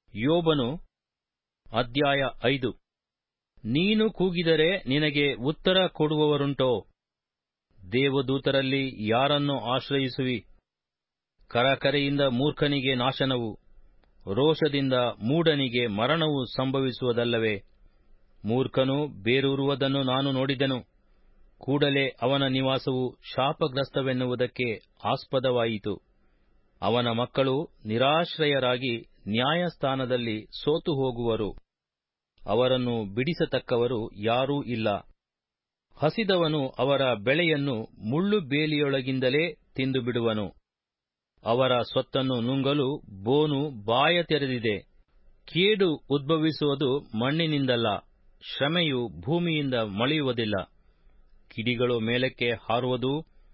ಯೋಬನು ಅಧ್ಯಾಯ ಐದು ನೀನು ಕೂಗಿದರೆ ನಿನಗೆ ಉತ್ತರ ಕೊಡುವವರುಂಟೋ ದೇವದೂತರಲ್ಲಿ ಯಾರನ್ನು ಆಶ್ರಯಿಸುವಿ ಕರಕರೆಯಿಂದ ಮೂರ್ಖನಿಗೆ ನಾಶನವು ರೋಷದಿಂದ ಮೂಢನಿಗೆ ಮರಣವು ಸಂಭವಿಸುವುದಲ್ಲವೇ ಮೂರ್ಖನು ಬೇರೂರುವುದನ್ನು ನಾನು ನೋಡಿದೆನು ಕೂಡಲೇ ಅವನ ನಿವಾಸವು ಶಾಪಗ್ರಸ್ತವೆನ್ನುವುದಕ್ಕೆ ಆಸ್ಪದವಾಯಿತು ಅವನ ಮಕ್ಕಳು ನಿರಾಶ್ರಯರಾಗಿ ನ್ಯಾಯಸ್ಥಾನದಲ್ಲಿ ಸೋತು ಹೋಗುವರು ಅವರನ್ನು ಬಿಡಿಸತಕ್ಕವರು ಯಾರೂ ಇಲ್ಲ ಹಸಿದವನು ಅವರ ಬೆಳೆಯನ್ನು ಮುಳ್ಳು ಬೇಲಿಯೊಳಗಿಂದಲೇ ತಿಂದು ಬಿಡುವನು ಅವರ ಸ್ವತ್ತನ್ನು ನುಂಗಲು ಬೋನು ಬಾಯ ತೆರೆದಿದೆ ಕೇಡು ಉದ್ಭವಿಸುವುದು ಮಣ್ಣಿನಿಂದಲ್ಲ ಶ್ರಮೆಯು ಭೂಮಿಯಿಂದ ಮಳೆಯುವುದಿಲ್ಲ ಕಿಡಿಗಳು ಮೇಲಕ್ಕೆ ಹಾರುವುದು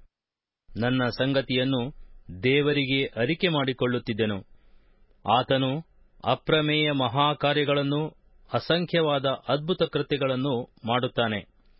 ನನ್ನ ಸಂಗತಿಯನ್ನು ದೇವರಿಗೆ ಅರಿಕೆ ಮಾಡಿಕೊಳ್ಳುತ್ತಿದ್ದೆನು ಆತನು ಅಪ್ರಮೇಯ ಮಹಾಕಾರ್ಯಗಳನ್ನು ಅಸಂಖ್ಯವಾದ ಅದ್ಭುತ ಕೃತ್ಯಗಳನ್ನು ಮಾಡುತ್ತಾನೆ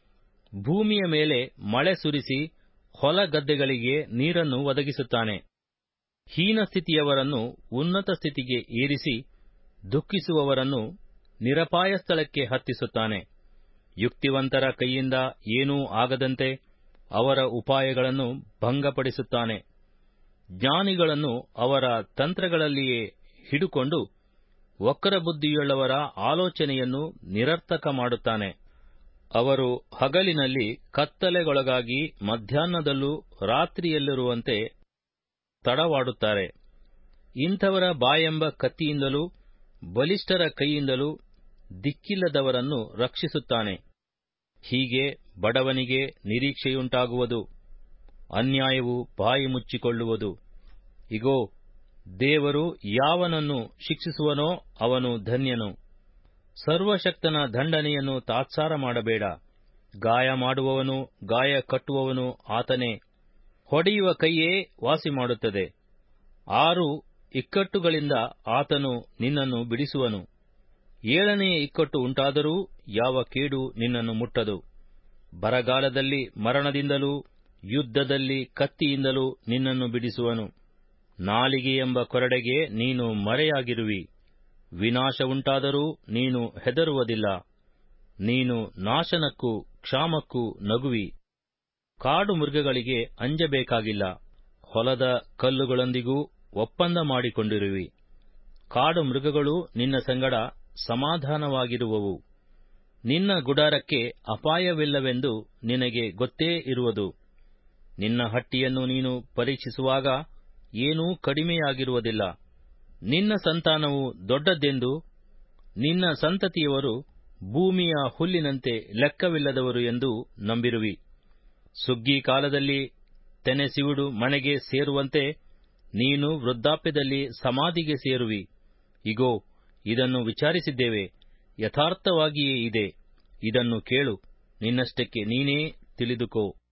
ಭೂಮಿಯ ಮೇಲೆ ಮಳೆ ಸುರಿಸಿ ಹೊಲ ಗದ್ದೆಗಳಿಗೆ ನೀರನ್ನು ಒದಗಿಸುತ್ತಾನೆ ಹೀನ ಸ್ಥಿತಿಯವರನ್ನು ಉನ್ನತ ಸ್ಥಿತಿಗೆ ಏರಿಸಿ ದುಃಖಿಸುವವರನ್ನು ನಿರಪಾಯ ಸ್ಥಳಕ್ಕೆ ಹತ್ತಿಸುತ್ತಾನೆ ಯುಕ್ತಿವಂತರ ಕೈಯಿಂದ ಏನೂ ಆಗದಂತೆ ಅವರ ಉಪಾಯಗಳನ್ನು ಭಂಗಪಡಿಸುತ್ತಾನೆ ಜ್ಞಾನಿಗಳನ್ನು ಅವರ ತಂತ್ರಗಳಲ್ಲಿಯೇ ಹಿಡುಕೊಂಡು ವಕ್ರ ಬುದ್ಧಿಯುಳ್ಳವರ ಆಲೋಚನೆಯನ್ನು ನಿರರ್ಥಕ ಮಾಡುತ್ತಾನೆ ಅವರು ಹಗಲಿನಲ್ಲಿ ಕತ್ತಲೆಗೊಳಗಾಗಿ ಮಧ್ಯಾಹ್ನದಲ್ಲೂ ರಾತ್ರಿಯಲ್ಲಿರುವಂತೆ ತಡವಾಡುತ್ತಾರೆ ಇಂಥವರ ಬಾಯೆಂಬ ಕತ್ತಿಯಿಂದಲೂ ಬಲಿಷ್ಠರ ಕೈಯಿಂದಲೂ ದಿಕ್ಕಿಲ್ಲದವರನ್ನು ರಕ್ಷಿಸುತ್ತಾನೆ ಹೀಗೆ ಬಡವನಿಗೆ ನಿರೀಕ್ಷೆಯುಂಟಾಗುವುದು ಅನ್ಯಾಯವು ಬಾಯಿ ಮುಚ್ಚಿಕೊಳ್ಳುವುದು ಇಗೋ ದೇವರು ಯಾವನನ್ನು ಶಿಕ್ಷಿಸುವನೋ ಅವನು ಧನ್ಯನು ಸರ್ವಶಕ್ತನ ದಂಡನೆಯನ್ನು ತಾತ್ಸಾರ ಮಾಡಬೇಡ ಗಾಯ ಮಾಡುವವನು ಗಾಯ ಕಟ್ಟುವವನು ಆತನೇ ಹೊಡೆಯುವ ಕೈಯೇ ವಾಸಿ ಮಾಡುತ್ತದೆ ಆರು ಇಕ್ಕಟ್ಟುಗಳಿಂದ ಆತನು ನಿನ್ನನ್ನು ಬಿಡಿಸುವನು ಏಳನೆಯ ಇಕ್ಕಟ್ಟು ಉಂಟಾದರೂ ಯಾವ ಕೇಡು ನಿನ್ನನ್ನು ಮುಟ್ಟದು ಬರಗಾಲದಲ್ಲಿ ಮರಣದಿಂದಲೂ ಯುದ್ಧದಲ್ಲಿ ಕತ್ತಿಯಿಂದಲೂ ನಿನ್ನನ್ನು ಬಿಡಿಸುವನು ನಾಲಿಗೆ ಎಂಬ ಕೊರಡೆಗೆ ನೀನು ಮರೆಯಾಗಿರುವಿ ವಿನಾಶ ಉಂಟಾದರೂ ನೀನು ಹೆದರುವುದಿಲ್ಲ ನೀನು ನಾಶನಕ್ಕೂ ಕ್ಷಾಮಕ್ಕೂ ನಗುವಿ ಕಾಡು ಮೃಗಗಳಿಗೆ ಅಂಜಬೇಕಾಗಿಲ್ಲ ಹೊಲದ ಕಲ್ಲುಗಳೊಂದಿಗೂ ಒಪ್ಪಂದ ಮಾಡಿಕೊಂಡಿರುವಿ ಕಾಡು ಮೃಗಗಳು ನಿನ್ನ ಸಂಗಡ ಸಮಾಧಾನವಾಗಿರುವವು ನಿನ್ನ ಗುಡಾರಕ್ಕೆ ಅಪಾಯವಿಲ್ಲವೆಂದು ನಿನಗೆ ಗೊತ್ತೇ ಇರುವುದು ನಿನ್ನ ಹಟ್ಟಿಯನ್ನು ನೀನು ಪರೀಕ್ಷಿಸುವಾಗ ಏನೂ ಕಡಿಮೆಯಾಗಿರುವುದಿಲ್ಲ ನಿನ್ನ ಸಂತಾನವು ದೊಡ್ಡದ್ದೆಂದು ನಿನ್ನ ಸಂತತಿಯವರು ಭೂಮಿಯ ಹುಲ್ಲಿನಂತೆ ಲೆಕ್ಕವಿಲ್ಲದವರು ಎಂದು ನಂಬಿರುವಿ ಸುಗ್ಗಿ ಕಾಲದಲ್ಲಿ ತೆನೆ ಸಿವುಡು ಮನೆಗೆ ಸೇರುವಂತೆ ನೀನು ವೃದ್ಧಾಪ್ಯದಲ್ಲಿ ಸಮಾಧಿಗೆ ಸೇರುವಿ ಇಗೋ ಇದನ್ನು ವಿಚಾರಿಸಿದ್ದೇವೆ ಯಥಾರ್ಥವಾಗಿಯೇ ಇದೆ ಇದನ್ನು ಕೇಳು ನಿನ್ನಷ್ಟಕ್ಕೆ ನೀನೇ ತಿಳಿದುಕೋ